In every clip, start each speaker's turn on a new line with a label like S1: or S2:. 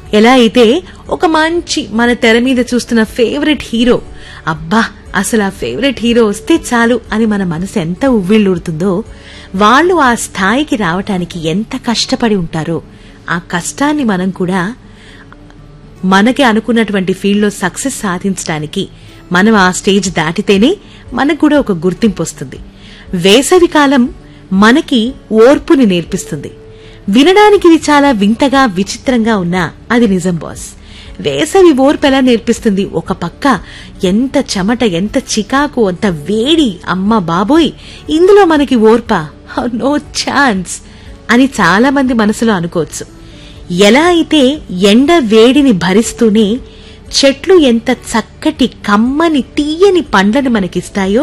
S1: ఎలా అయితే ఒక మంచి మన తెర మీద చూస్తున్న ఫేవరెట్ హీరో అబ్బా అసలు ఆ ఫేవరెట్ హీరో వస్తే చాలు అని మన మనసు ఎంత ఉవ్విళ్ళూరుతుందో వాళ్ళు ఆ స్థాయికి రావటానికి ఎంత కష్టపడి ఉంటారో ఆ కష్టాన్ని మనం కూడా మనకి అనుకున్నటువంటి ఫీల్డ్లో సక్సెస్ సాధించడానికి మనం ఆ స్టేజ్ దాటితేనే మనకు కూడా ఒక గుర్తింపు వస్తుంది వేసవి కాలం మనకి ఓర్పుని నేర్పిస్తుంది వినడానికి ఇది చాలా వింతగా విచిత్రంగా ఉన్నా అది నిజం బాస్ వేసవి ఓర్పు ఎలా నేర్పిస్తుంది ఒక పక్క ఎంత చెమట ఎంత చికాకు అంత వేడి అమ్మ బాబోయ్ ఇందులో మనకి ఓర్పా నో ఛాన్స్ అని చాలా మంది మనసులో అనుకోవచ్చు ఎలా అయితే ఎండ వేడిని భరిస్తూనే చెట్లు ఎంత చక్కటి కమ్మని తీయని పండ్లను మనకిస్తాయో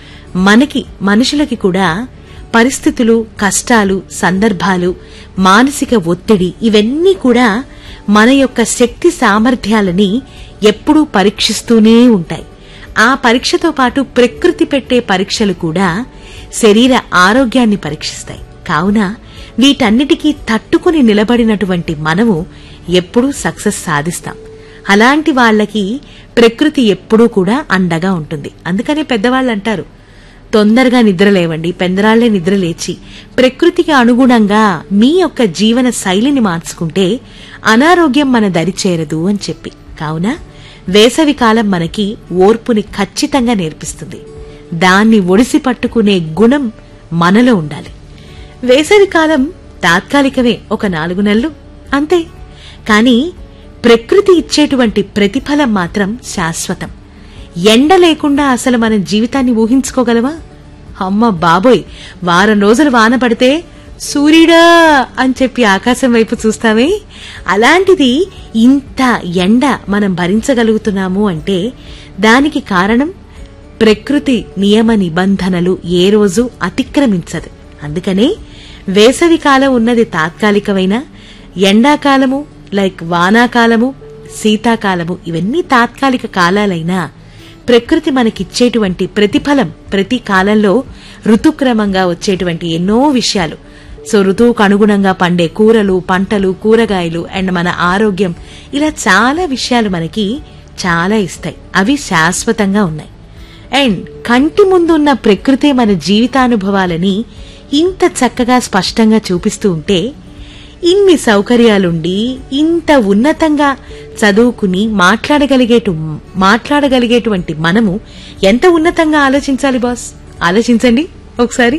S1: మనకి మనుషులకి కూడా పరిస్థితులు కష్టాలు సందర్భాలు మానసిక ఒత్తిడి ఇవన్నీ కూడా మన యొక్క శక్తి సామర్థ్యాలని ఎప్పుడూ పరీక్షిస్తూనే ఉంటాయి ఆ పరీక్షతో పాటు ప్రకృతి పెట్టే పరీక్షలు కూడా శరీర ఆరోగ్యాన్ని పరీక్షిస్తాయి కావున వీటన్నిటికీ తట్టుకుని నిలబడినటువంటి మనము ఎప్పుడూ సక్సెస్ సాధిస్తాం అలాంటి వాళ్ళకి ప్రకృతి ఎప్పుడూ కూడా అండగా ఉంటుంది అందుకనే పెద్దవాళ్ళు అంటారు తొందరగా నిద్రలేవండి పెందరాళ్లే నిద్రలేచి ప్రకృతికి అనుగుణంగా మీ యొక్క జీవన శైలిని మార్చుకుంటే అనారోగ్యం మన దరి చేరదు అని చెప్పి కావున వేసవి కాలం మనకి ఓర్పుని ఖచ్చితంగా నేర్పిస్తుంది దాన్ని ఒడిసి పట్టుకునే గుణం మనలో ఉండాలి వేసవి కాలం తాత్కాలికమే ఒక నాలుగు నెలలు అంతే కానీ ప్రకృతి ఇచ్చేటువంటి ప్రతిఫలం మాత్రం శాశ్వతం ఎండ లేకుండా అసలు మన జీవితాన్ని ఊహించుకోగలవా అమ్మ బాబోయ్ వారం రోజులు వాన పడితే సూర్యుడా అని చెప్పి ఆకాశం వైపు చూస్తామే అలాంటిది ఇంత ఎండ మనం భరించగలుగుతున్నాము అంటే దానికి కారణం ప్రకృతి నియమ నిబంధనలు ఏ రోజు అతిక్రమించదు అందుకనే వేసవి కాలం ఉన్నది తాత్కాలికమైన ఎండాకాలము లైక్ వానాకాలము శీతాకాలము ఇవన్నీ తాత్కాలిక కాలాలైనా ప్రకృతి మనకిచ్చేటువంటి ప్రతిఫలం ప్రతి కాలంలో ఋతుక్రమంగా వచ్చేటువంటి ఎన్నో విషయాలు సో ఋతువుకు అనుగుణంగా పండే కూరలు పంటలు కూరగాయలు అండ్ మన ఆరోగ్యం ఇలా చాలా విషయాలు మనకి చాలా ఇస్తాయి అవి శాశ్వతంగా ఉన్నాయి అండ్ కంటి ముందున్న ప్రకృతే మన జీవితానుభవాలని ఇంత చక్కగా స్పష్టంగా చూపిస్తూ ఉంటే ఇన్ని సౌకర్యాలుండి ఇంత ఉన్నతంగా చదువుకుని మాట్లాడగలిగేటు మాట్లాడగలిగేటువంటి మనము ఎంత ఉన్నతంగా ఆలోచించాలి బాస్ ఆలోచించండి ఒకసారి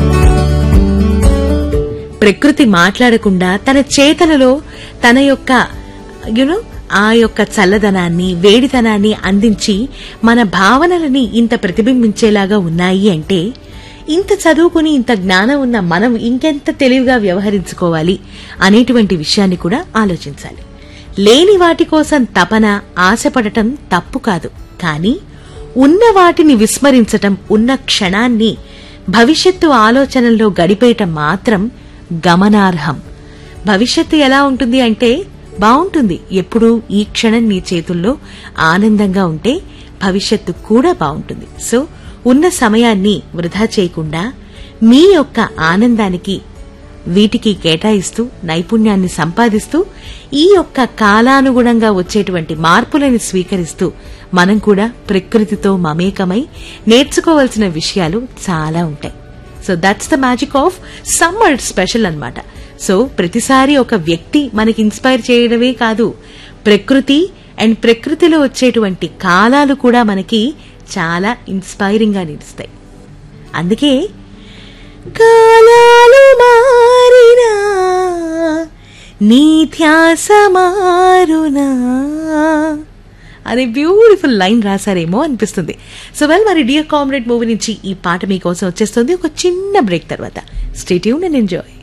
S1: ప్రకృతి మాట్లాడకుండా తన చేతలలో తన యొక్క యునో ఆ యొక్క చల్లదనాన్ని వేడితనాన్ని అందించి మన భావనలని ఇంత ప్రతిబింబించేలాగా ఉన్నాయి అంటే ఇంత చదువుకుని ఇంత జ్ఞానం ఉన్న మనం ఇంకెంత తెలివిగా వ్యవహరించుకోవాలి అనేటువంటి విషయాన్ని కూడా ఆలోచించాలి లేని వాటి కోసం తపన ఆశపడటం తప్పు కాదు కానీ ఉన్న వాటిని విస్మరించటం ఉన్న క్షణాన్ని భవిష్యత్తు ఆలోచనల్లో గడిపేయటం మాత్రం గమనార్హం భవిష్యత్తు ఎలా ఉంటుంది అంటే బావుంటుంది ఎప్పుడూ ఈ క్షణం నీ చేతుల్లో ఆనందంగా ఉంటే భవిష్యత్తు కూడా బావుంటుంది సో ఉన్న సమయాన్ని వృధా చేయకుండా మీ యొక్క ఆనందానికి వీటికి కేటాయిస్తూ నైపుణ్యాన్ని సంపాదిస్తూ ఈ యొక్క కాలానుగుణంగా వచ్చేటువంటి మార్పులను స్వీకరిస్తూ మనం కూడా ప్రకృతితో మమేకమై నేర్చుకోవాల్సిన విషయాలు చాలా ఉంటాయి so that's the magic of summer special అన్నమాట సో ప్రతిసారి ఒక వ్యక్తి మనకి ఇన్స్పైర్ చేయడమే కాదు ప్రకృతి అండ్ ప్రకృతిలో వచ్చేటువంటి కాలాలు కూడా మనకి చాలా ఇన్స్పైరింగ్ గా నిలుస్తాయి అందుకే కాలాలు మారినా నీ ధ్యాస మారునా అనే బ్యూటిఫుల్ లైన్ రాశారేమో అనిపిస్తుంది సో వెల్ మరి డియర్ కామ్రేడ్ మూవీ నుంచి ఈ పాట మీకోసం వచ్చేస్తుంది ఒక చిన్న బ్రేక్ తర్వాత స్టేట్యూన్ అండ్ ఎంజాయ్